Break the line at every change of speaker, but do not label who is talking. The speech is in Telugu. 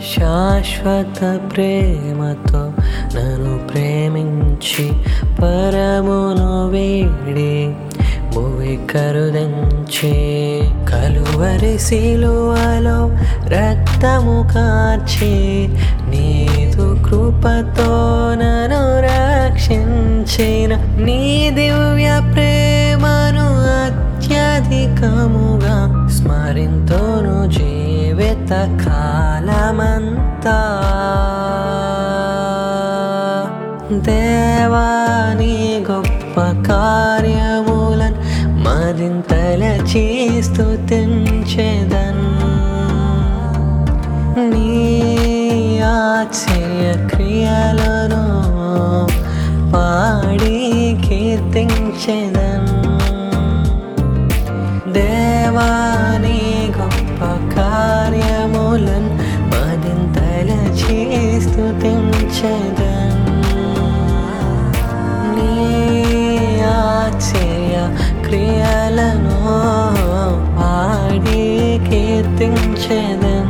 శాశ్వత ప్రేమతో నన్ను ప్రేమించి పరమును వీడి భువి కరుదంచి కలువరి సిలువలో రక్తము కార్చి నీదు కృపతో నన్ను రక్షించిన నీ దివ్య ప్రేమను అత్యధికముగా స్మరింతోను జీవిత కాలమంతా దేవాని గొప్ప కార్యములను మరింతల చేస్తూ తెంచెదన్ నీ ఆశ్చర్య క్రియలను పాడి కీర్తించెదన్ దేవాని గొప్ప కార్యములను మరింతల చేస్తూ తెంచెదన్ నీ ఆశ్చర్య క్రియలను పాడి కీర్తించెదన్